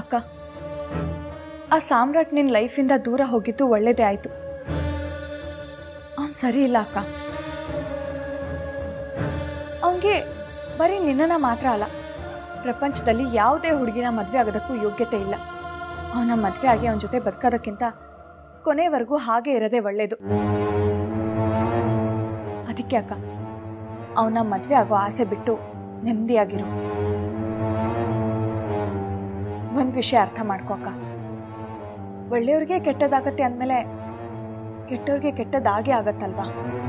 ಅಕ್ಕ ಆ ಸಾಮ್ರಾಟ್ ನಿನ್ನ ಲೈಫಿಂದ ದೂರ ಹೋಗಿದ್ದು ಒಳ್ಳೇದೇ ಆಯಿತು ಅವನು ಸರಿ ಇಲ್ಲ ಅಕ್ಕ ಅವನಿಗೆ ಬರೀ ನಿನ್ನನ್ನ ಮಾತ್ರ ಅಲ್ಲ ಪ್ರಪಂಚದಲ್ಲಿ ಯಾವುದೇ ಹುಡುಗಿನ ಮದುವೆ ಆಗೋದಕ್ಕೂ ಯೋಗ್ಯತೆ ಇಲ್ಲ ಅವನ ಮದುವೆ ಆಗಿ ಅವನ ಜೊತೆ ಬದುಕೋದಕ್ಕಿಂತ ಕೊನೆವರೆಗೂ ಹಾಗೆ ಇರೋದೇ ಒಳ್ಳೆಯದು ಅದಕ್ಕೆ ಅಕ್ಕ ಅವನ ಮದುವೆ ಆಗೋ ಆಸೆ ಬಿಟ್ಟು ನೆಮ್ಮದಿಯಾಗಿರು ಒಂದು ವಿಷಯ ಅರ್ಥ ಮಾಡ್ಕೋ ಅಕ್ಕ ಒಳ್ಳೆಯವ್ರಿಗೆ ಕೆಟ್ಟದಾಗತ್ತೆ ಅಂದಮೇಲೆ ಕೆಟ್ಟವ್ರಿಗೆ ಕೆಟ್ಟದಾಗೇ ಆಗತ್ತಲ್ವಾ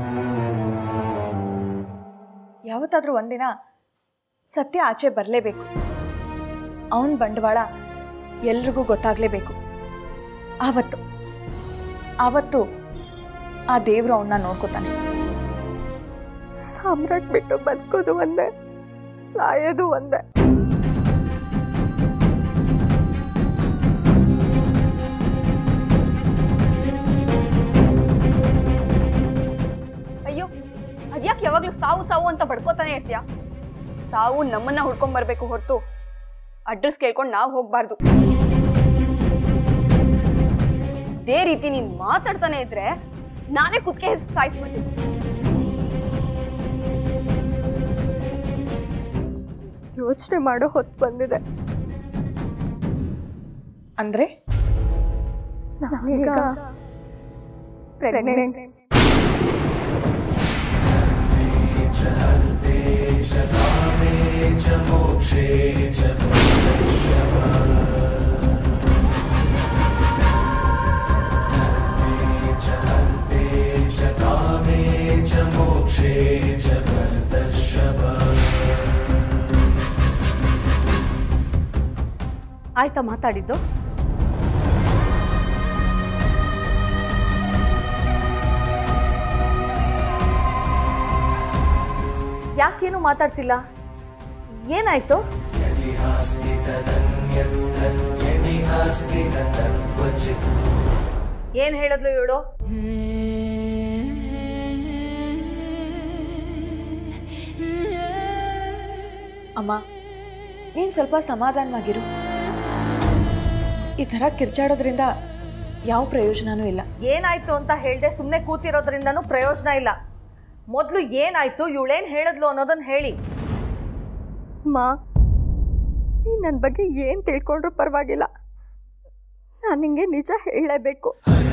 ಯಾವತ್ತಾದ್ರೂ ಒಂದಿನ ಸತ್ಯ ಆಚೆ ಬರಲೇಬೇಕು ಅವನ ಬಂಡವಾಳ ಎಲ್ರಿಗೂ ಗೊತ್ತಾಗಲೇಬೇಕು ಆವತ್ತು ಆವತ್ತು ಆ ದೇವರು ಅವನ್ನ ನೋಡ್ಕೋತಾನೆ ಸಾಮ್ರಾಟ್ ಬಿಟ್ಟು ಬದುಕೋದು ಒಂದೇ ಸಾಯೋದು ಒಂದೇ ಅಯ್ಯೋ ಅದ್ಯಾಕೆ ಯಾವಾಗ್ಲೂ ಸಾವು ಸಾವು ಅಂತ ಬಡ್ಕೋತಾನೆ ಇರ್ತೀಯ ಸಾವು ನಮ್ಮನ್ನ ಹುಡ್ಕೊಂಡ್ ಬರ್ಬೇಕು ಹೊರತು ಅಡ್ರೆಸ್ ಕೇಳ್ಕೊಂಡು ನಾವು ಹೋಗ್ಬಾರ್ದು ಇದೇ ರೀತಿ ನೀನ್ ಮಾತಾಡ್ತಾನೆ ಇದ್ರೆ ನಾನೇ ಕುತ್ಕೆ ಹೆಸರು ಸಾಯಿಸ್ಬಿಡ್ತೀನಿ ಯೋಚನೆ ಮಾಡೋ ಹೊತ್ತು ಬಂದಿದೆ ಅಂದರೆ ನಾನೀಗ ಪ್ರೆಗ್ನೆಂಟ್ ಆಯ್ತಾ ಮಾತಾಡಿದ್ದು ಯಾಕೇನು ಮಾತಾಡ್ತಿಲ್ಲ ಏನಾಯ್ತು ಏನ್ ಹೇಳಿದ್ಲು ಇವಳು ಅಮ್ಮ ನೀನು ಸ್ವಲ್ಪ ಸಮಾಧಾನವಾಗಿರು ಈ ಥರ ಕಿರ್ಚಾಡೋದ್ರಿಂದ ಯಾವ ಪ್ರಯೋಜನನೂ ಇಲ್ಲ ಏನಾಯ್ತು ಅಂತ ಹೇಳ್ದೆ ಸುಮ್ಮನೆ ಕೂತಿರೋದ್ರಿಂದನೂ ಪ್ರಯೋಜನ ಇಲ್ಲ ಮೊದಲು ಏನಾಯ್ತು ಇವಳೇನ್ ಹೇಳಿದ್ಲು ಅನ್ನೋದನ್ನ ಹೇಳಿ ಮಾ ನೀನು ನನ್ನ ಬಗ್ಗೆ ಏನು ತಿಳ್ಕೊಂಡ್ರೂ ಪರವಾಗಿಲ್ಲ ನಾನು ನಿಂಗೆ ನಿಜ ಹೇಳಲೇಬೇಕು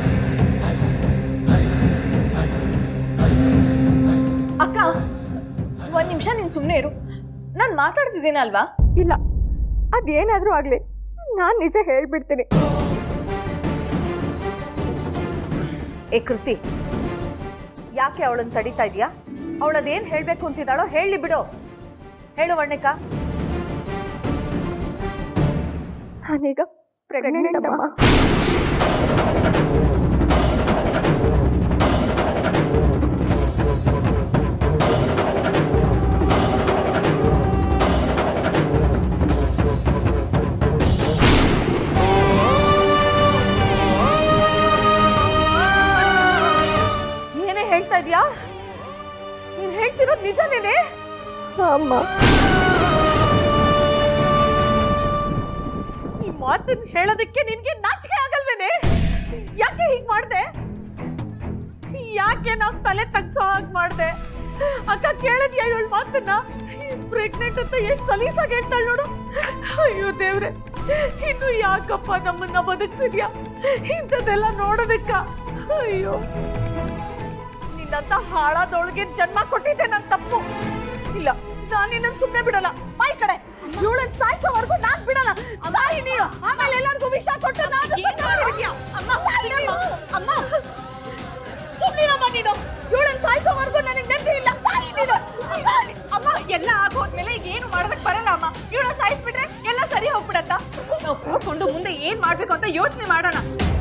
ಅಕ್ಕ ಒಂದು ನಿಮಿಷ ನೀನು ಸುಮ್ಮನೆ ಇರು ನಾನು ಮಾತಾಡ್ತಿದ್ದೀನಲ್ವಾ ಇಲ್ಲ ಅದೇನಾದರೂ ಆಗಲಿ ನಾನು ನಿಜ ಹೇಳ್ಬಿಡ್ತೀನಿ ಏ ಕೃತಿ ಯಾಕೆ ಅವಳನ್ನ ತಡಿತಾ ಇದೀಯಾ ಅವಳದೇನ್ ಹೇಳ್ಬೇಕು ಅಂತಿದ್ದಾಳೋ ಹೇಳಿ ಬಿಡು ಹೇಳು ವರ್ಣಿಕಾ ನಾನೀಗ ಪ್ರೆಗ್ನೆಂಟ್ ಅಮ್ಮ ಏನೇ ಹೇಳ್ತಾ ಇದೀಯಾ ನೀನ್ ಹೇಳ್ತಿರೋದು ನಿಜನೇನೆ ಅಮ್ಮ ಈ ಮಾತನ್ನ ಹೇಳೋದಕ್ಕೆ ನಿನ್ಗೆ ನಾಚಿಕೆ ಆಗಲ್ವೇನೆ ಯಾಕೆ ಹೀಗ್ ಮಾಡ್ದೆ ಯಾಕೆ ನಾವ್ ತಲೆ ತಗ್ಸೋ ಹಾಗೆ ಮಾಡ್ದೆ ಅಕ್ಕ ಕೇಳಿದ್ಯಾ ಇವಳ ಮಾತನ್ನ ಪ್ರೆಗ್ನೆಂಟ್ ಅಂತ ಎಷ್ಟು ಸಲೀಸಾಗಿ ಹೇಳ್ತಾಳೆ ನೋಡು ಅಯ್ಯೋ ದೇವ್ರೆ ಇನ್ನು ಯಾಕಪ್ಪ ನಮ್ಮನ್ನ ಬದುಕ್ಸಿದ್ಯಾ ಇಂಥದ್ದೆಲ್ಲ ನೋಡೋದಕ್ಕ ಅಯ್ಯೋ ನಿನ್ನಂತ ಹಾಳಾದೊಳಗೆ ಜನ್ಮ ಕೊಟ್ಟಿದ್ದೆ ನನ್ ತಪ್ಪು ಇಲ್ಲ ನಾನು ನಿನ್ನನ್ ಸುಮ್ಮನೆ ಬಿಡಲ್ಲ ಬಾಯ್ ಕಡೆ ಇವಳನ್ ಸಾಯಿಸೋವರೆಗೂ ನಾನ್ ಬಿಡಲ್ಲ ಸಾಯಿ ನೀನು ಆಮೇಲೆ ಎಲ್ಲರಿಗೂ ವಿಷ ಕೊಟ್ಟು ನಾನು ಸತ್ತೋಗ್ಬಿಡ್ತೀಯ. ಅಮ್ಮ ಸಾಯಿನಮ್ಮ. ಅಮ್ಮ ಸುಮ್ನಿರಮ್ಮ ನೀನು ಇವಳನ್ ಸಾಯಿಸೋವರೆಗೂ ನನಗೆ ನೆಮ್ಮದಿ ಇಲ್ಲ ಸಾಯಿ ನೀನು ಅಮ್ಮ ಎಲ್ಲ ಆಗೋದ್ಮೇಲೆ ಈಗ ಏನು ಮಾಡೋದಕ್ ಬರಲ್ಲ ಅಮ್ಮ ಇವಳ ಸಾಯಿಸ್ಬಿಟ್ರೆ ಎಲ್ಲ ಸರಿ ಹೋಗ್ಬಿಡತ್ತ ನಾವು ಕೂತ್ಕೊಂಡು ಮುಂದೆ ಏನ್ ಮಾಡ್ಬೇಕು ಅಂತ ಯೋಚನೆ ಮಾಡೋಣ